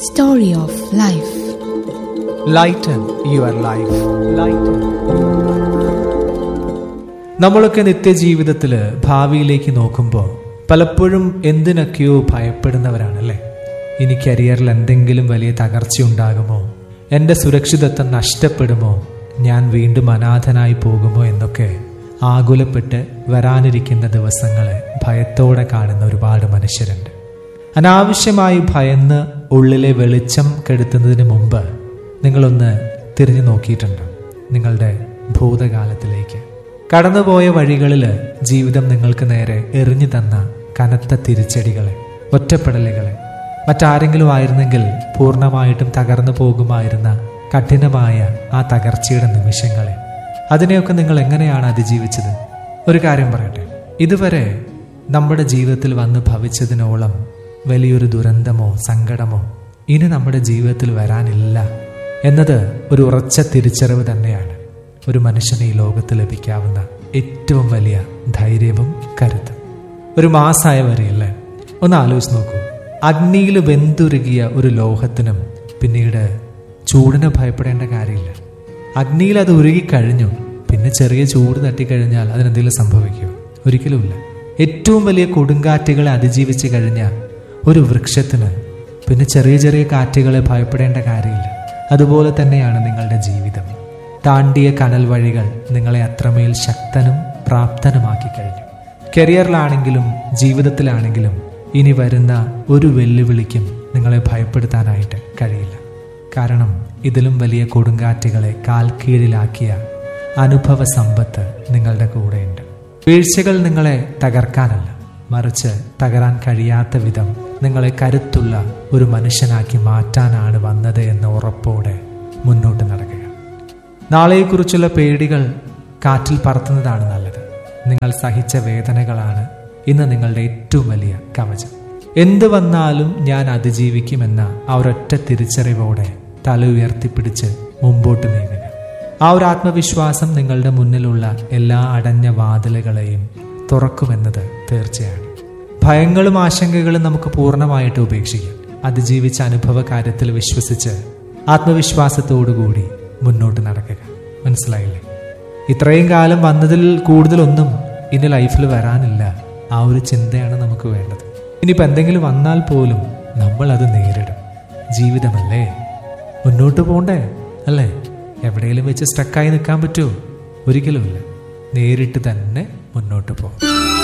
Story of Life. Lighten your life lighten നമ്മളൊക്കെ നിത്യജീവിതത്തിൽ ഭാവിയിലേക്ക് നോക്കുമ്പോൾ പലപ്പോഴും എന്തിനൊക്കെയോ ഭയപ്പെടുന്നവരാണല്ലേ ഇനി കരിയറിൽ എന്തെങ്കിലും വലിയ തകർച്ചയുണ്ടാകുമോ എൻ്റെ സുരക്ഷിതത്വം നഷ്ടപ്പെടുമോ ഞാൻ വീണ്ടും അനാഥനായി പോകുമോ എന്നൊക്കെ ആകുലപ്പെട്ട് വരാനിരിക്കുന്ന ദിവസങ്ങളെ ഭയത്തോടെ കാണുന്ന ഒരുപാട് മനുഷ്യരുണ്ട് അനാവശ്യമായി ഭയന്ന് ഉള്ളിലെ വെളിച്ചം കെടുത്തുന്നതിന് മുമ്പ് നിങ്ങളൊന്ന് തിരിഞ്ഞു നോക്കിയിട്ടുണ്ട് നിങ്ങളുടെ ഭൂതകാലത്തിലേക്ക് കടന്നുപോയ വഴികളിൽ ജീവിതം നിങ്ങൾക്ക് നേരെ എറിഞ്ഞു തന്ന കനത്ത തിരിച്ചടികളെ ഒറ്റപ്പെടലുകളെ മറ്റാരെങ്കിലും ആയിരുന്നെങ്കിൽ പൂർണ്ണമായിട്ടും തകർന്നു പോകുമായിരുന്ന കഠിനമായ ആ തകർച്ചയുടെ നിമിഷങ്ങളെ അതിനെയൊക്കെ നിങ്ങൾ എങ്ങനെയാണ് അതിജീവിച്ചത് ഒരു കാര്യം പറയട്ടെ ഇതുവരെ നമ്മുടെ ജീവിതത്തിൽ വന്ന് ഭവിച്ചതിനോളം വലിയൊരു ദുരന്തമോ സങ്കടമോ ഇനി നമ്മുടെ ജീവിതത്തിൽ വരാനില്ല എന്നത് ഒരു ഉറച്ച തിരിച്ചറിവ് തന്നെയാണ് ഒരു മനുഷ്യന് ഈ ലോകത്ത് ലഭിക്കാവുന്ന ഏറ്റവും വലിയ ധൈര്യവും കരുത്തും ഒരു മാസായ വരെയല്ലേ ഒന്ന് ആലോചിച്ച് നോക്കൂ അഗ്നിയിൽ വെന്തുരുകിയ ഒരു ലോഹത്തിനും പിന്നീട് ചൂടിനെ ഭയപ്പെടേണ്ട കാര്യമില്ല അഗ്നിയിൽ അത് ഉരുകിക്കഴിഞ്ഞു പിന്നെ ചെറിയ ചൂട് തട്ടിക്കഴിഞ്ഞാൽ അതിനെന്തെങ്കിലും സംഭവിക്കുമോ ഒരിക്കലുമില്ല ഏറ്റവും വലിയ കൊടുങ്കാറ്റുകളെ അതിജീവിച്ച് കഴിഞ്ഞ ഒരു വൃക്ഷത്തിന് പിന്നെ ചെറിയ ചെറിയ കാറ്റുകളെ ഭയപ്പെടേണ്ട കാര്യമില്ല അതുപോലെ തന്നെയാണ് നിങ്ങളുടെ ജീവിതം താണ്ടിയ കനൽ വഴികൾ നിങ്ങളെ അത്രമേൽ ശക്തനും പ്രാപ്തനുമാക്കി കഴിഞ്ഞു കരിയറിലാണെങ്കിലും ജീവിതത്തിലാണെങ്കിലും ഇനി വരുന്ന ഒരു വെല്ലുവിളിക്കും നിങ്ങളെ ഭയപ്പെടുത്താനായിട്ട് കഴിയില്ല കാരണം ഇതിലും വലിയ കൊടുങ്കാറ്റുകളെ കാൽ കീഴിലാക്കിയ അനുഭവ സമ്പത്ത് നിങ്ങളുടെ കൂടെയുണ്ട് വീഴ്ചകൾ നിങ്ങളെ തകർക്കാനല്ല മറിച്ച് തകരാൻ കഴിയാത്ത വിധം നിങ്ങളെ കരുത്തുള്ള ഒരു മനുഷ്യനാക്കി മാറ്റാനാണ് വന്നത് എന്ന ഉറപ്പോടെ മുന്നോട്ട് നടക്കുക നാളെയെക്കുറിച്ചുള്ള പേടികൾ കാറ്റിൽ പറത്തുന്നതാണ് നല്ലത് നിങ്ങൾ സഹിച്ച വേദനകളാണ് ഇന്ന് നിങ്ങളുടെ ഏറ്റവും വലിയ കവചം എന്ത് വന്നാലും ഞാൻ അതിജീവിക്കുമെന്ന ആ ഒരൊറ്റ തിരിച്ചറിവോടെ തല ഉയർത്തിപ്പിടിച്ച് മുമ്പോട്ട് നീങ്ങുക ആ ഒരു ആത്മവിശ്വാസം നിങ്ങളുടെ മുന്നിലുള്ള എല്ലാ അടഞ്ഞ വാതിലുകളെയും തുറക്കുമെന്നത് തീർച്ചയാണ് ഭയങ്ങളും ആശങ്കകളും നമുക്ക് പൂർണ്ണമായിട്ട് ഉപേക്ഷിക്കാം അതിജീവിച്ച അനുഭവ കാര്യത്തിൽ വിശ്വസിച്ച് ആത്മവിശ്വാസത്തോടുകൂടി മുന്നോട്ട് നടക്കുക മനസ്സിലായില്ലേ ഇത്രയും കാലം വന്നതിൽ കൂടുതലൊന്നും ഇനി ലൈഫിൽ വരാനില്ല ആ ഒരു ചിന്തയാണ് നമുക്ക് വേണ്ടത് ഇനിയിപ്പോൾ എന്തെങ്കിലും വന്നാൽ പോലും നമ്മൾ അത് നേരിടും ജീവിതമല്ലേ മുന്നോട്ട് പോണ്ടേ അല്ലേ എവിടെയെങ്കിലും വെച്ച് സ്റ്റക്കായി നിൽക്കാൻ പറ്റുമോ ഒരിക്കലുമില്ല നേരിട്ട് തന്നെ മുന്നോട്ട് പോകും